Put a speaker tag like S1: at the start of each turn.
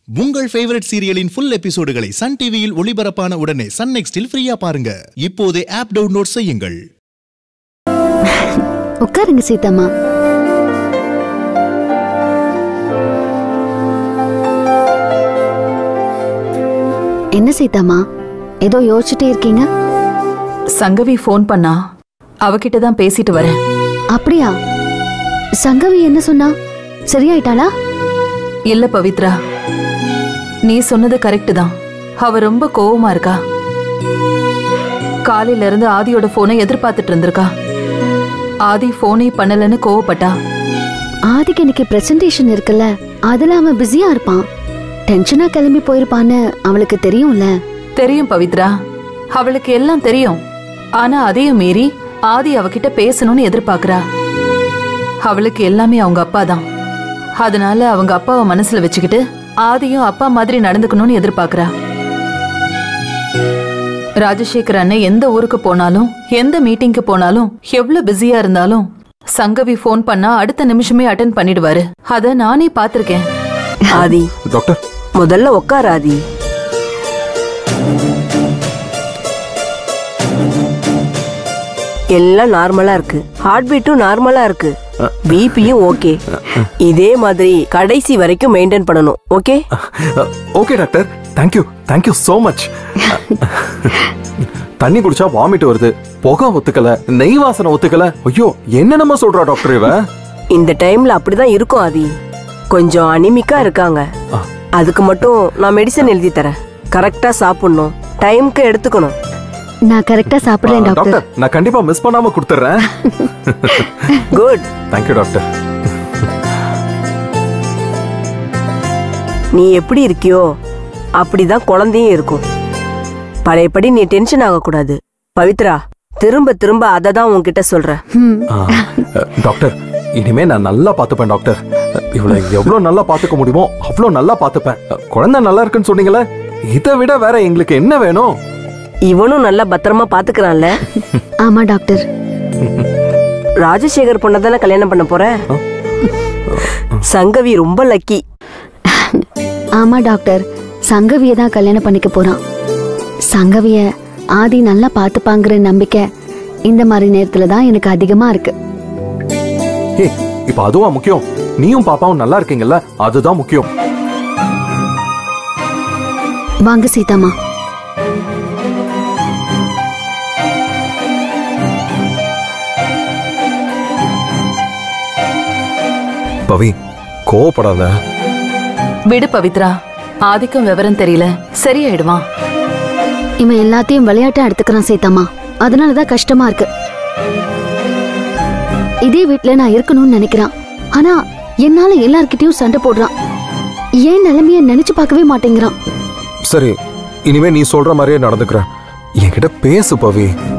S1: உங்கள் ஃபேவரட் சீரியலின் ஃபுல் எபிசோடுகளை சன் டிவியில் ஒளிபரப்பான உடனே சன் நெக்ஸ்டில் ஃப்ரீயா பாருங்க இப்போதே ஆப் டவுன்லோட் செய்யுங்கள்
S2: உட்காருங்க சீதாம்மா என்ன சீதாம்மா ஏதோ யோசிச்சுட்டே இருக்கீங்க
S3: சங்கவி ஃபோன் பண்ணா அவகிட்ட தான் பேசிட்டு வரேன்
S2: அப்படியா சங்கவி என்ன சொன்னா சரியாயிட்டாளா
S3: இல்ல பவித்ரா நீ சொன்னது கரெக்ட் தான் அவ ரொம்ப கோவமா இருக்கா காலையில இருந்து ஆதியோட போனை எதிர்பார்த்துட்டு இருந்திருக்கா ஆதி போனே பண்ணலன்னு கோவப்பட்டா
S2: ஆதிக்கு இன்னைக்கு பிரசன்டேஷன் இருக்குல்ல அதுல அவன் பிஸியா இருப்பான் டென்ஷனா கிளம்பி போயிருப்பான்னு அவளுக்கு தெரியும்ல
S3: தெரியும் பவித்ரா அவளுக்கு எல்லாம் தெரியும் ஆனா அதையும் மீறி ஆதி அவகிட்ட பேசணும்னு எதிர்பார்க்கறா அவளுக்கு எல்லாமே அவங்க அப்பா தான் அதனால அவங்க அப்பாவை மனசுல வச்சுக்கிட்டு ஆதியும் அப்பா மாதிரி நடந்துக்கணும்னு எதிர்பார்க்கறா ராஜசேகர் அண்ணன் எந்த ஊருக்கு போனாலும் எந்த மீட்டிங்க்கு போனாலும் எவ்வளவு பிஸியா இருந்தாலும் சங்கவி ஃபோன் பண்ணா அடுத்த நிமிஷமே அட்டன் பண்ணிடுவாரு அத நானே பாத்திருக்கேன்
S4: ஆதி
S5: டாக்டர்
S4: முதல்ல உட்கார் ஆதி எல்லாம் நார்மலா இருக்கு ஹார்ட் பீட்டும் நார்மலா இருக்கு பிபியும் ஓகே இதே மாதிரி கடைசி வரைக்கும் மெயின்டைன் பண்ணணும் okay
S5: okay doctor thank you thank you so much தண்ணி குடிச்சா வாமிட் வருது புகை ஒத்துக்கல நெய் வாசனை ஒத்துக்கல ஐயோ என்னென்னமா சொல்றா டாக்டர் இவ
S4: இந்த டைம்ல அப்படிதான் இருக்கும் ஆதி கொஞ்சம் அனிமிக்கா இருக்காங்க அதுக்கு மட்டும் நான் மெடிசன் எழுதி தரேன் கரெக்டா சாப்பிடணும் டைம்க்கு எடுத்துக்கணும்
S2: நான் கரெக்டா சாப்பிடுறேன் டாக்டர்
S5: டாக்டர் நான் கண்டிப்பா மிஸ் பண்ணாம கொடுத்துறேன்
S4: குட்
S5: தேங்க்யூ டாக்டர்
S4: நீ எப்படி இருக்கியோ அப்படிதான் குழந்தையும் இருக்கும் பழையபடி நீ டென்ஷன் ஆகக்கூடாது பவித்ரா திரும்ப திரும்ப அதை தான் உன்கிட்ட சொல்றேன்
S2: ம்,
S5: ஆ, டாக்டர் இனிமே நான் நல்லா பாத்துப்பேன் டாக்டர் இவளை எவ்வளவு நல்லா பாத்துக்க முடியுமோ அவ்வளவு நல்லா பாத்துப்பேன் குழந்தை நல்லா இருக்குன்னு சொன்னீங்களே இதை விட வேற எங்களுக்கு என்ன வேணும்
S4: இவனும் நல்லா பத்திரமா பாத்துக்கிறான்ல
S2: ஆமா டாக்டர்
S4: ராஜசேகர் பொண்ணை தானே கல்யாணம் பண்ண போற சங்கவி ரொம்ப லக்கி
S2: ஆமா டாக்டர் சங்கவிய தான் கல்யாணம் பண்ணிக்க போறான் சங்கவிய ஆதி நல்லா பாத்துப்பாங்கிற நம்பிக்கை இந்த மாதிரி நேரத்துல தான் எனக்கு அதிகமா இருக்கு
S5: ஏ இப்ப அதுவா முக்கியம் நீயும் பாப்பாவும் நல்லா இருக்கீங்கல்ல அதுதான் முக்கியம்
S2: வாங்க சீதாமா
S5: பவி கோவப்படாத
S3: விடு பவித்ரா ஆதிக்கும் விவரம் தெரியல சரியாயிடுவான்
S2: இவன் எல்லாத்தையும் விளையாட்டா எடுத்துக்கிறான் சீதாமா அதனாலதான் கஷ்டமா இருக்கு இதே வீட்ல நான் இருக்கணும்னு நினைக்கிறான் ஆனா என்னால எல்லார்கிட்டயும் சண்டை போடுறான் ஏன் நிலைமைய நினைச்சு பார்க்கவே மாட்டேங்கிறான்
S5: சரி இனிமே நீ சொல்ற மாதிரியே நடந்துக்கிறேன் என்கிட்ட பேசு பவி